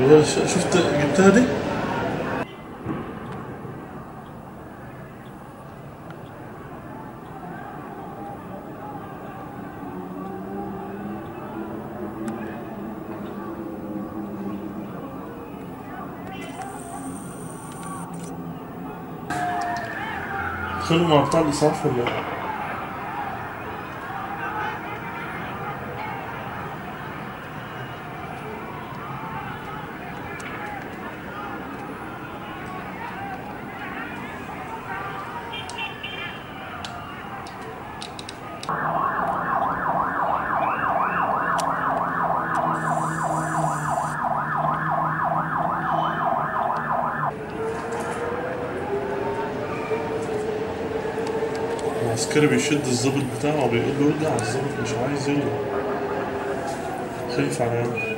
والله ش- شفت جبتها دي خلوا مع بتاع الإسعاف ولا إيه؟ العسكري بيشد الظابط بتاعه وبيقول له ارجع الظابط مش عايز يرجع خايف على عينه